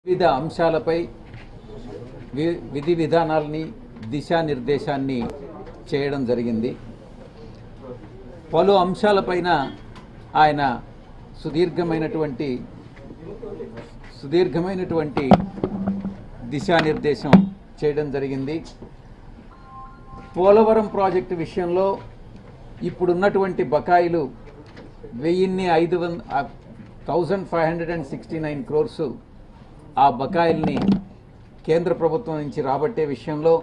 వివిధ అంశాలపై వి- విధి విధానాలని దిశానిర్దేశాన్ని చేయడం జరిగింది పలు అంశాలపైన ఆయన సుదీర్ఘమైనటువంటి సుదీర్ఘమైనటువంటి దిశానిర్దేశం చేయడం జరిగింది పోలవరం ప్రాజెక్టు విషయంలో ఇప్పుడున్నటువంటి బకాయిలు వెయ్యిన్ని ఐదు వంద thousand five hundred and sixty nine crores ఆ బకాయిల్ని కేంద్ర ప్రభుత్వం నుంచి రాబట్టే విషయంలో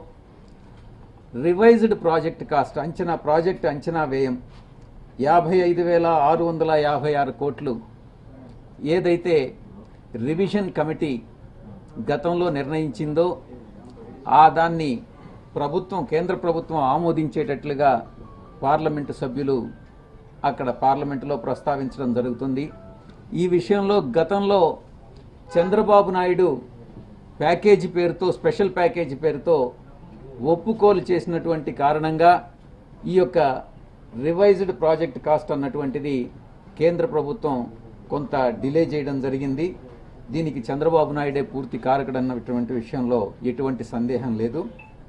రివైజ్డ్ ప్రాజెక్ట్ కాస్ట్ అంచనా ప్రాజెక్ట్ అంచనా వ్యయం యాభై ఐదు వేల ఆరు వందల యాభై ఆరు కోట్లు ఏదైతే రివిజన్ కమిటీ గతంలో నిర్ణయించిందో ఆ దాన్ని ప్రభుత్వం కేంద్ర ప్రభుత్వం ఆమోదించేటట్లుగా పార్లమెంటు సభ్యులు అక్కడ పార్లమెంటులో ప్రస్తావించడం జరుగుతుంది ఈ విషయంలో గతంలో చంద్రబాబు నాయుడు ప్యాకేజీ పేరుతో స్పెషల్ ప్యాకేజీ పేరుతో ఒప్పుకోలు చేసినటువంటి కారణంగా ఈ యొక్క రివైజ్డ్ ప్రాజెక్ట్ కాస్ట్ అన్నటువంటిది కేంద్ర ప్రభుత్వం కొంత డిలే చేయడం జరిగింది దీనికి చంద్రబాబు నాయుడే పూర్తి కారకుడు అన్నటువంటి విషయంలో ఎటువంటి సందేహం లేదు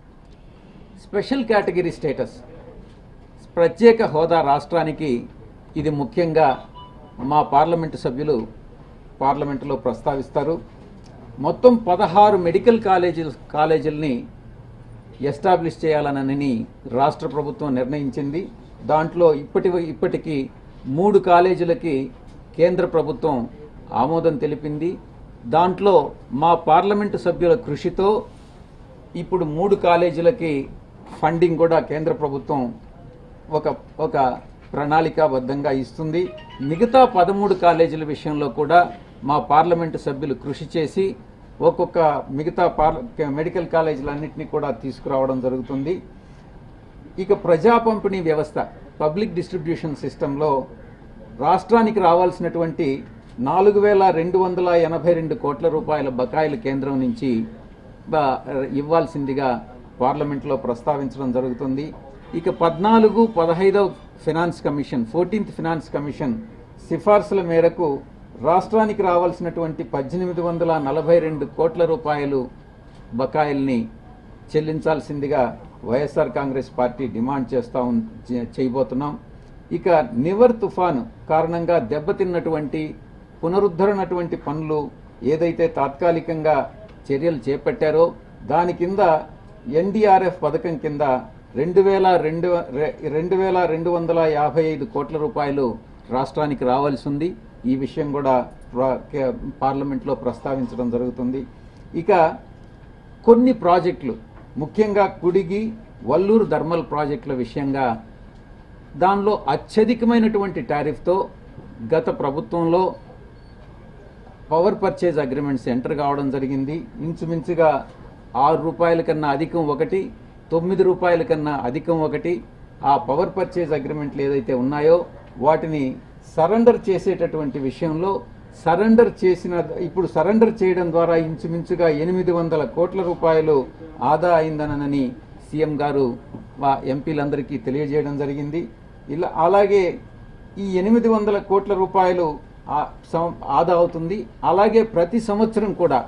స్పెషల్ కేటగిరీ స్టేటస్ ప్రత్యేక హోదా రాష్ట్రానికి ఇది ముఖ్యంగా మా పార్లమెంటు సభ్యులు పార్లమెంటులో ప్రస్తావిస్తారు మొత్తం పదహారు మెడికల్ కాలేజీలు కాలేజీలని ఎస్టాబ్లిష్ చేయాలనని రాష్ట్ర ప్రభుత్వం నిర్ణయించింది దాంట్లో ఇప్పటి ఇప్పటికీ మూడు కాలేజీలకి కేంద్ర ప్రభుత్వం ఆమోదం తెలిపింది దాంట్లో మా పార్లమెంటు సభ్యుల కృషితో ఇప్పుడు మూడు కాలేజీలకి ఫండింగ్ కూడా కేంద్ర ప్రభుత్వం ఒక ఒక ప్రణాళికాబద్ధంగా ఇస్తుంది మిగతా పదమూడు కాలేజీల విషయంలో కూడా మా పార్లమెంటు సభ్యులు కృషి చేసి ఒక్కొక్క మిగతా పార్ మెడికల్ కాలేజీలన్నింటినీ కూడా తీసుకురావడం జరుగుతుంది ఇక ప్రజా పంపిణీ వ్యవస్థ పబ్లిక్ డిస్ట్రిబ్యూషన్ సిస్టంలో రాష్ట్రానికి రావాల్సినటువంటి నాలుగు వేల రెండు వందల ఎనభై రెండు కోట్ల రూపాయల బకాయిలు కేంద్రం నుంచి బ- ఇవ్వాల్సిందిగా పార్లమెంట్లో ప్రస్తావించడం జరుగుతుంది ఇక పద్నాలుగు పదహైదవ finance commission fourteenth finance commission సిఫార్సుల మేరకు రాష్ట్రానికి రావాల్సినటువంటి పద్దెనిమిది వందల నలభై రెండు కోట్ల రూపాయలు బకాయిల్ని చెల్లించాల్సిందిగా వైఎస్ఆర్ కాంగ్రెస్ పార్టీ డిమాండ్ చేస్తా ఉన్- చే- చేయబోతున్నాం ఇక నివర్ తుఫాను కారణంగా దెబ్బతిన్నటువంటి పునరుద్ధరణటువంటి పనులు ఏదైతే తాత్కాలికంగా చర్యలు చేపట్టారో దాని కింద ఎన్డీఆర్ఎఫ్ పథకం కింద రెండు వేల రెండు రె- రెండు వేల రెండు వందల యాభై ఐదు కోట్ల రూపాయలు రాష్ట్రానికి రావాల్సి ఉంది ఈ విషయం కూడా ప్ర- కే- పార్లమెంట్లో ప్రస్తావించడం జరుగుతుంది ఇక కొన్ని ప్రాజెక్టులు ముఖ్యంగా కుడిగి వల్లూరు థర్మల్ ప్రాజెక్టుల విషయంగా దానిలో అత్యధికమైనటువంటి టారిఫ్తో గత ప్రభుత్వంలో పవర్ పర్చేజ్ అగ్రిమెంట్స్ ఎంటర్ కావడం జరిగింది ఇంచుమించుగా ఆరు రూపాయల కన్నా అధికం ఒకటి తొమ్మిది రూపాయల కన్నా అధికం ఒకటి ఆ పవర్ పర్చేజ్ అగ్రిమెంట్లు ఏదైతే ఉన్నాయో వాటిని సరెండర్ చేసేటటువంటి విషయంలో సరెండర్ చేసిన ఇప్పుడు సరెండర్ చేయడం ద్వారా ఇంచుమించుగా ఎనిమిది వందల కోట్ల రూపాయలు ఆదా అయిందనని సీఎం గారు మా ఎంపీలందరికీ తెలియజేయడం జరిగింది ఇలా అలాగే ఈ ఎనిమిది వందల కోట్ల రూపాయలు ఆ సం- ఆదా అవుతుంది అలాగే ప్రతి సంవత్సరం కూడా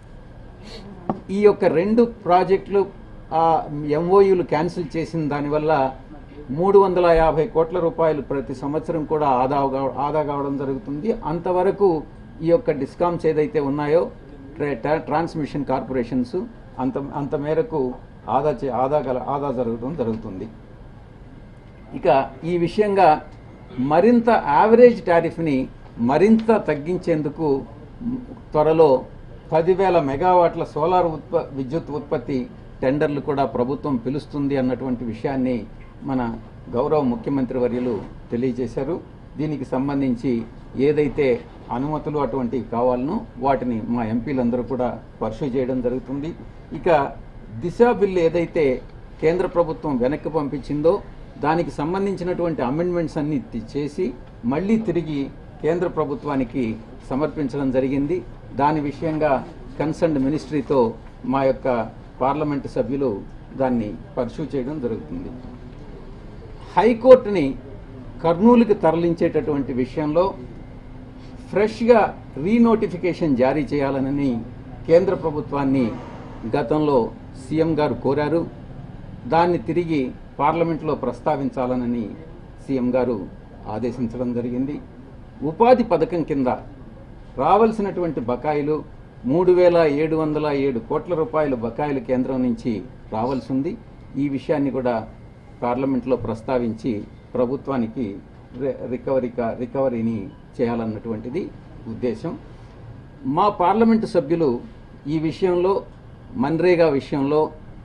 ఈ యొక్క రెండు ప్రాజెక్టులు ఆ ఎంఓయూలు క్యాన్సిల్ చేసిన దానివల్ల మూడు వందల యాభై కోట్ల రూపాయలు ప్రతి సంవత్సరం కూడా ఆదా కావ- ఆదా కావడం జరుగుతుంది అంతవరకు ఈ యొక్క డిస్కామ్స్ ఏదైతే ఉన్నాయో ట్రా- ట్రా- ట్రాన్స్మిషన్ కార్పొరేషన్స్ అంత అంత మేరకు ఆదా చే ఆదా గల ఆదా జరగడం జరుగుతుంది ఇక ఈ విషయంగా మరింత యావరేజ్ టారిఫ్ని మరింత తగ్గించేందుకు మ్, త్వరలో పదివేల మెగావాట్ల సోలార్ ఉత్ప విద్యుత్ ఉత్పత్తి టెండర్లు కూడా ప్రభుత్వం పిలుస్తుంది అన్నటువంటి విషయాన్ని మన గౌరవ ముఖ్యమంత్రి వర్యులు తెలియజేశారు దీనికి సంబంధించి ఏదైతే అనుమతులు అటువంటివి కావాలనో వాటిని మా ఎంపీలందరూ కూడా పర్సూ చేయడం జరుగుతుంది ఇక దిశ బిల్లు ఏదైతే కేంద్ర ప్రభుత్వం వెనక్కి పంపించిందో దానికి సంబంధించినటువంటి అమెండ్మెంట్స్ అన్ని తి- చేసి మళ్ళీ తిరిగి కేంద్ర ప్రభుత్వానికి సమర్పించడం జరిగింది దాని విషయంగా కన్సర్న్ మినిస్ట్రీతో మా యొక్క పార్లమెంటు సభ్యులు దాన్ని పర్సూ చేయడం జరుగుతుంది హైకోర్టుని కర్నూలుకి తరలించేటటువంటి విషయంలో ఫ్రెష్గా రీనోటిఫికేషన్ జారీ చేయాలని కేంద్ర ప్రభుత్వాన్ని గతంలో సీఎం గారు కోరారు దాన్ని తిరిగి పార్లమెంట్లో ప్రస్తావించాలనని సీఎం గారు ఆదేశించడం జరిగింది ఉపాధి పథకం కింద రావాల్సినటువంటి బకాయిలు మూడు వేల ఏడు వందల ఏడు కోట్ల రూపాయల బకాయిలు కేంద్రం నుంచి రావాల్సి ఉంది ఈ విషయాన్ని కూడా పార్లమెంట్లో ప్రస్తావించి ప్రభుత్వానికి రి- రికవరీ కా- రికవరీని చేయాలన్నటువంటిది ఉద్దేశం మా పార్లమెంటు సభ్యులు ఈ విషయంలో మన్రేగా విషయంలో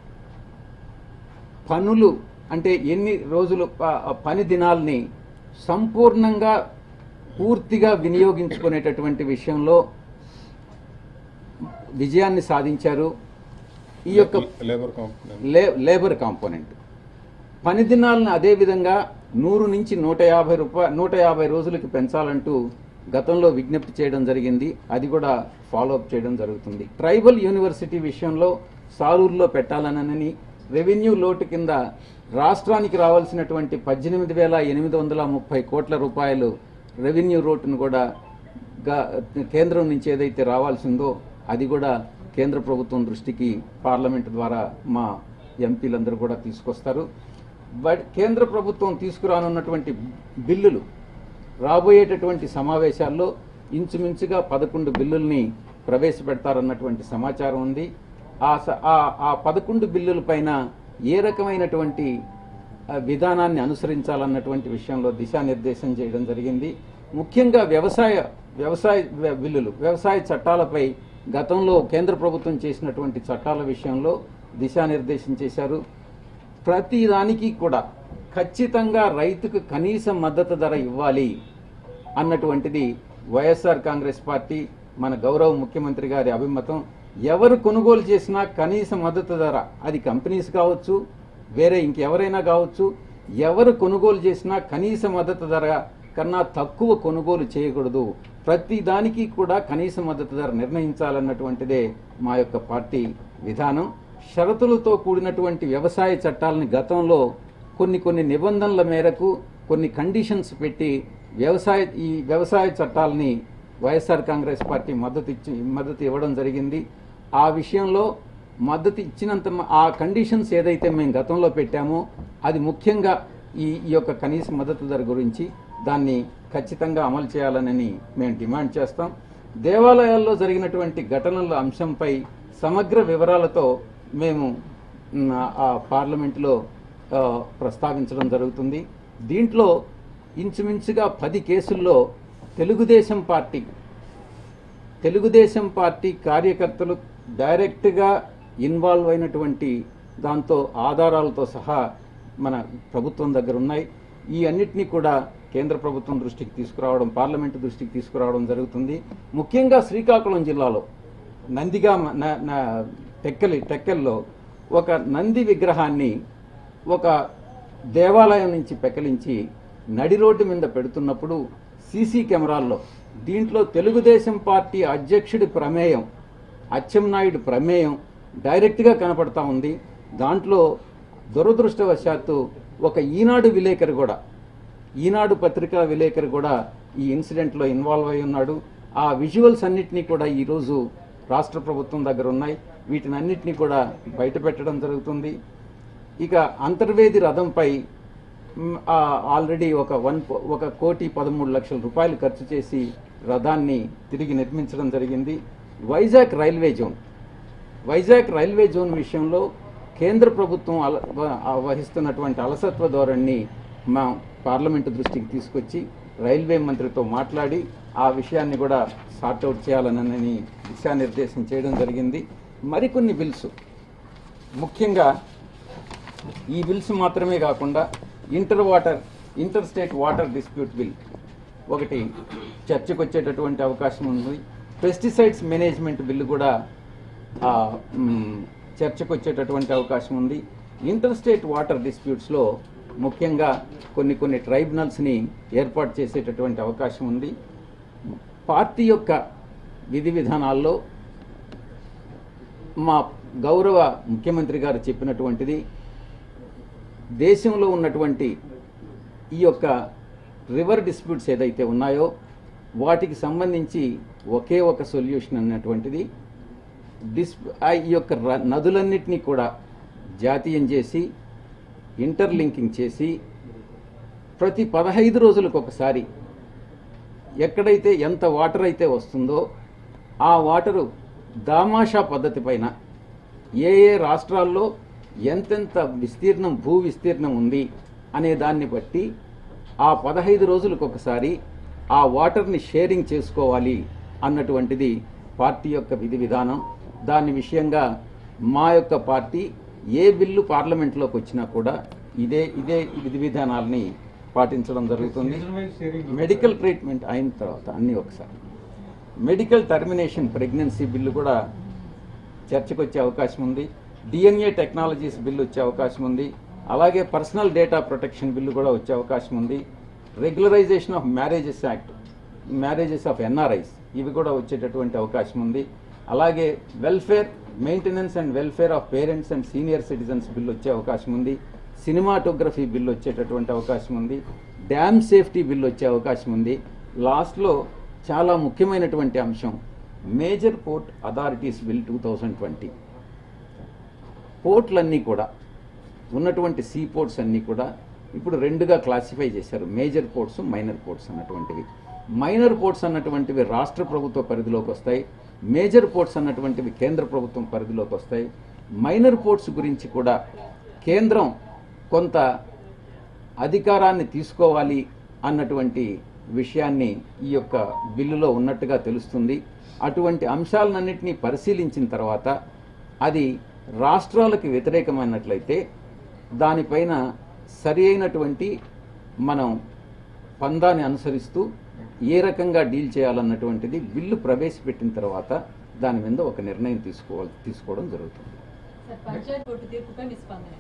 పనులు అంటే ఎన్ని రోజులు ప- పని దినాల్ని సంపూర్ణంగా పూర్తిగా వినియోగించుకునేటటువంటి విషయంలో విజయాన్ని సాధించారు ఈ యొక్క లేబర్ కాంపొనెంట్ లే లేబర్ కాంపోనెంట్ పని దినాలను అదే విధంగా నూరు నుంచి నూట యాభై రూపాయ నూట యాభై రోజులకి పెంచాలంటూ గతంలో విజ్ఞప్తి చేయడం జరిగింది అది కూడా ఫాలో అప్ చేయడం జరుగుతుంది ట్రైబల్ యూనివర్సిటీ విషయంలో సారూరులో పెట్టాలనని రెవెన్యూ లోటు కింద రాష్ట్రానికి రావాల్సినటువంటి పద్దెనిమిది వేల ఎనిమిది వందల ముప్పై కోట్ల రూపాయలు రెవెన్యూ రోడ్డును కూడా గా- కేంద్రం నుంచి ఏదైతే రావాల్సిందో అది కూడా కేంద్ర ప్రభుత్వం దృష్టికి పార్లమెంట్ ద్వారా మా ఎంపీలందరూ కూడా తీసుకొస్తారు బట్ కేంద్ర ప్రభుత్వం తీసుకురానున్నటువంటి బిల్లులు రాబోయేటటువంటి సమావేశాల్లో ఇంచుమించుగా పదకొండు బిల్లుల్ని ప్రవేశపెడతారన్నటువంటి సమాచారం ఉంది ఆ స- ఆ- ఆ పదకొండు బిల్లుల పైన ఏ రకమైనటువంటి ఆ, విధానాన్ని అనుసరించాలన్నటువంటి విషయంలో దిశానిర్దేశం చేయడం జరిగింది ముఖ్యంగా వ్యవసాయ వ్యవసాయ వ్య- బిల్లులు వ్యవసాయ చట్టాలపై గతంలో కేంద్ర ప్రభుత్వం చేసినటువంటి చట్టాల విషయంలో దిశానిర్దేశం చేశారు ప్రతి దానికి కూడా ఖచ్చితంగా రైతుకు కనీస మద్దతు ధర ఇవ్వాలి అన్నటువంటిది వైఎస్ఆర్ కాంగ్రెస్ పార్టీ మన గౌరవ ముఖ్యమంత్రి గారి అభిమతం ఎవరు కొనుగోలు చేసినా కనీస మద్దతు ధర అది కంపెనీస్ కావచ్చు వేరే ఇంకెవరైనా కావచ్చు ఎవరు కొనుగోలు చేసినా కనీస మద్దతు ధర కన్నా తక్కువ కొనుగోలు చేయకూడదు ప్రతి దానికి కూడా కనీస మద్దతు ధర నిర్ణయించాలన్నటువంటిదే మా యొక్క పార్టీ విధానం షరతులతో కూడినటువంటి వ్యవసాయ చట్టాలని గతంలో కొన్ని కొన్ని నిబంధనల మేరకు కొన్ని కండిషన్స్ పెట్టి వ్యవసాయ ఈ వ్యవసాయ చట్టాలని వైఎస్ఆర్ కాంగ్రెస్ పార్టీ మద్దతు ఇచ్చి మద్దతు ఇవ్వడం జరిగింది ఆ విషయంలో మద్దతు ఇచ్చినంత మ- ఆ కండిషన్స్ ఏదైతే మేము గతంలో పెట్టామో అది ముఖ్యంగా ఈ ఈ యొక్క కనీస మద్దతు ధర గురించి దాన్ని ఖచ్చితంగా అమలు చేయాలని మేము డిమాండ్ చేస్తాం దేవాలయాల్లో జరిగినటువంటి ఘటనల అంశంపై సమగ్ర వివరాలతో మేము మ్, ఆ పార్లమెంటులో ఆ, ప్రస్తావించడం జరుగుతుంది దీంట్లో ఇంచుమించుగా పది కేసుల్లో తెలుగుదేశం పార్టీ తెలుగుదేశం పార్టీ కార్యకర్తలు డైరెక్ట్గా ఇన్వాల్వ్ అయినటువంటి దాంతో ఆధారాలతో సహా మన ప్రభుత్వం దగ్గర ఉన్నాయి ఈ అన్నిటినీ కూడా కేంద్ర ప్రభుత్వం దృష్టికి తీసుకురావడం పార్లమెంటు దృష్టికి తీసుకురావడం జరుగుతుంది ముఖ్యంగా శ్రీకాకుళం జిల్లాలో నందిగా న- న- టెక్కలి టెక్కల్లో ఒక నంది విగ్రహాన్ని ఒక దేవాలయం నుంచి పెకలించి నడి రోడ్డు మీద పెడుతున్నప్పుడు సీసీ కెమెరాల్లో దీంట్లో తెలుగుదేశం పార్టీ అధ్యక్షుడి ప్రమేయం అచ్చెన్నాయుడు ప్రమేయం డైరెక్ట్గా కనపడతా ఉంది దాంట్లో దురదృష్టవశాత్తు ఒక ఈనాడు విలేకరి కూడా ఈనాడు పత్రికా విలేకరి కూడా ఈ ఇన్సిడెంట్లో ఇన్వాల్వ్ అయి ఉన్నాడు ఆ విజువల్స్ అన్నిటినీ కూడా ఈరోజు రాష్ట్ర ప్రభుత్వం దగ్గర ఉన్నాయి వీటిని అన్నిటినీ కూడా బయట పెట్టడం జరుగుతుంది ఇక అంతర్వేది రథంపై మ్, ఆ, ఆల్రెడీ ఒక వన్ పో- ఒక కోటి పదమూడు లక్షల రూపాయలు ఖర్చు చేసి రథాన్ని తిరిగి నిర్మించడం జరిగింది Vizag railway zone Vizag railway zone విషయంలో కేంద్ర ప్రభుత్వం అల వ- ఆ వహిస్తున్నటువంటి అలసత్వ ధోరణిని మా పార్లమెంటు దృష్టికి తీసుకొచ్చి రైల్వే మంత్రితో మాట్లాడి ఆ విషయాన్ని కూడా సార్ట్అవుట్ చేయాలనని దిశానిర్దేశం చేయడం జరిగింది మరికొన్ని బిల్స్ ముఖ్యంగా ఈ బిల్స్ మాత్రమే కాకుండా inter water inter state water dispute bill ఒకటి చర్చకు వచ్చేటటువంటి అవకాశం ఉంది పెస్టిసైడ్స్ మేనేజ్మెంట్ బిల్లు కూడా ఆ, మ్, చర్చకు వచ్చేటటువంటి అవకాశం ఉంది ఇంటర్ స్టేట్ వాటర్ డిస్ప్యూట్స్లో ముఖ్యంగా కొన్ని కొన్ని ట్రైబ్యునల్స్ని ఏర్పాటు చేసేటటువంటి అవకాశం ఉంది పార్టీ యొక్క విధి విధానాల్లో మా గౌరవ ముఖ్యమంత్రి గారు చెప్పినటువంటిది దేశంలో ఉన్నటువంటి ఈ యొక్క రివర్ డిస్ప్యూట్స్ ఏదైతే ఉన్నాయో వాటికి సంబంధించి ఒకే ఒక సొల్యూషన్ అన్నటువంటిది డిస్ ఆ ఈ యొక్క ర- నదులన్నిటినీ కూడా జాతీయం చేసి ఇంటర్లింకింగ్ చేసి ప్రతి పదహైదు రోజులకు ఒకసారి ఎక్కడైతే ఎంత వాటర్ అయితే వస్తుందో ఆ వాటరు దామాషా పద్ధతి పైన ఏ ఏ రాష్ట్రాల్లో ఎంతెంత విస్తీర్ణం భూ విస్తీర్ణం ఉంది అనే దాన్ని బట్టి ఆ పదహైదు రోజులకు ఒకసారి ఆ వాటర్ని షేరింగ్ చేసుకోవాలి అన్నటువంటిది పార్టీ యొక్క విధి విధానం దాని విషయంగా మా యొక్క పార్టీ ఏ బిల్లు పార్లమెంట్లోకి వచ్చినా కూడా ఇదే ఇదే విధి విధానాలని పాటించడం జరుగుతుంది మెడికల్ ట్రీట్మెంట్ అయిన తర్వాత అన్నీ ఒకసారి మెడికల్ టర్మినేషన్ ప్రెగ్నెన్సీ బిల్లు కూడా చర్చకు వచ్చే అవకాశం ఉంది డిఎన్ఏ టెక్నాలజీస్ బిల్లు వచ్చే అవకాశం ఉంది అలాగే పర్సనల్ డేటా ప్రొటెక్షన్ బిల్లు కూడా వచ్చే అవకాశం ఉంది regularisation of marriages act marriages of NRIs ఇవి కూడా వచ్చేటటువంటి అవకాశం ఉంది అలాగే welfare maintenance and welfare of parents and senior citizens bill వచ్చే అవకాశం ఉంది సినిమాటోగ్రఫీ బిల్ వచ్చేటటువంటి అవకాశం ఉంది డ్యామ్ సేఫ్టీ బిల్ వచ్చే అవకాశం ఉంది లాస్ట్లో చాలా ముఖ్యమైనటువంటి అంశం major port authorities bill two thousand twenty పోర్ట్లన్నీ కూడా ఉన్నటువంటి సీ పోర్ట్స్ అన్నీ కూడా ఇప్పుడు రెండుగా క్లాసిఫై చేశారు మేజర్ పోర్ట్స్ మైనర్ పోర్ట్స్ అన్నటువంటివి మైనర్ పోర్ట్స్ అన్నటువంటివి రాష్ట్ర ప్రభుత్వ పరిధిలోకి వస్తాయి మేజర్ పోర్ట్స్ అన్నటువంటివి కేంద్ర ప్రభుత్వం పరిధిలోకి వస్తాయి మైనర్ పోర్ట్స్ గురించి కూడా కేంద్రం కొంత అధికారాన్ని తీసుకోవాలి అన్నటువంటి విషయాన్ని ఈ యొక్క బిల్లులో ఉన్నట్టుగా తెలుస్తుంది అటువంటి అంశాలన్నింటినీ పరిశీలించిన తర్వాత అది రాష్ట్రాలకు వ్యతిరేకమైనట్లయితే దానిపైన సరి అయినటువంటి మనం పందాన్ని అనుసరిస్తూ ఏ రకంగా డీల్ చేయాలన్నటువంటిది బిల్లు ప్రవేశపెట్టిన తర్వాత దాని మీద ఒక నిర్ణయం తీసుకోవాలి తీసుకోవడం జరుగుతుంది సార్ పంచాయత్ కోర్టు తీర్పుపై మీ స్పందన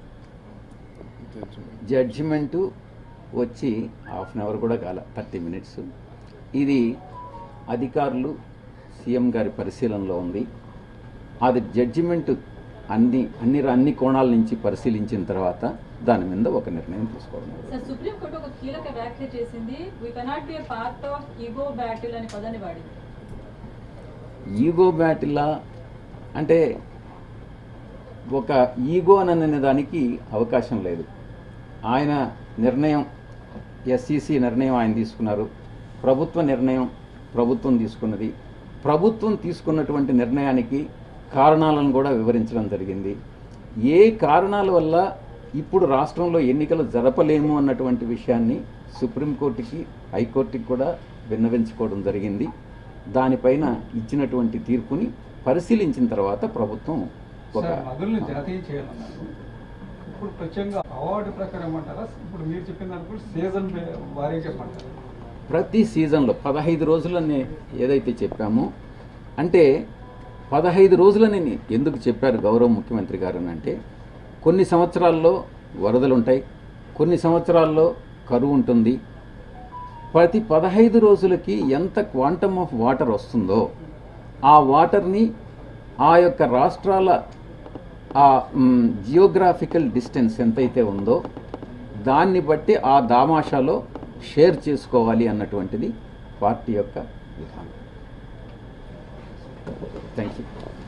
జడ్జిమెంటు వచ్చి హాఫ్ అన్ అవర్ కూడా కాల థర్టీ మినిట్స్ ఇది అధికారులు సీఎం గారి పరిశీలనలో ఉంది అది జడ్జిమెంట్ అన్ని అన్ని అన్ని కోణాల నుంచి పరిశీలించిన తర్వాత దాని మీద ఒక నిర్ణయం తీసుకోవడం జరుగుతుంది. సార్ సుప్రీం కోర్టు ఒక కీలక వ్యాఖ్య చేసింది we cannot be part of ego battle అనే పదాన్ని వాడింది ఈగో బ్యాటిల్లా అంటే ఒక ఈగో అని అనే దానికి అవకాశం లేదు ఆయన నిర్ణయం ఎస్ఈసి నిర్ణయం ఆయన తీసుకున్నారు ప్రభుత్వ నిర్ణయం ప్రభుత్వం తీసుకున్నది ప్రభుత్వం తీసుకున్నటువంటి నిర్ణయానికి కారణాలను కూడా వివరించడం జరిగింది ఏ కారణాల వల్ల ఇప్పుడు రాష్ట్రంలో ఎన్నికలు జరపలేము అన్నటువంటి విషయాన్ని సుప్రీంకోర్టుకి హైకోర్టుకి కూడా విన్నవించుకోవడం జరిగింది దానిపైన ఇచ్చినటువంటి తీర్పుని పరిశీలించిన తర్వాత ప్రభుత్వం ఒక సార్ నదుల్ని జాతీయం చేయాలన్నారు ఇప్పుడు ప్రత్యేకంగా అవార్డు ప్రకారం ఏమంటారా ఇప్పుడు మీరు చెప్పిన దానికి కూడా సీజన్ వారీగా చెప్పమంటారా ప్రతి సీజన్లో పదహైదు రోజులని ఏదైతే చెప్పామో అంటే పదహైదు రోజులని ఎందుకు చెప్పారు గౌరవ ముఖ్యమంత్రి గారు అని అంటే కొన్ని సంవత్సరాల్లో వరదలు ఉంటాయి కొన్ని సంవత్సరాల్లో కరువు ఉంటుంది ప్రతి పదహైదు రోజులకి ఎంత క్వాంటమ్ ఆఫ్ వాటర్ వస్తుందో ఆ వాటర్ని ఆ యొక్క రాష్ట్రాల ఆ జియోగ్రాఫికల్ డిస్టెన్స్ ఎంతైతే ఉందో దాన్ని బట్టి ఆ దామాషాలో షేర్ చేసుకోవాలి అన్నటువంటిది పార్టీ యొక్క విధానం థ్యాంక్ యూ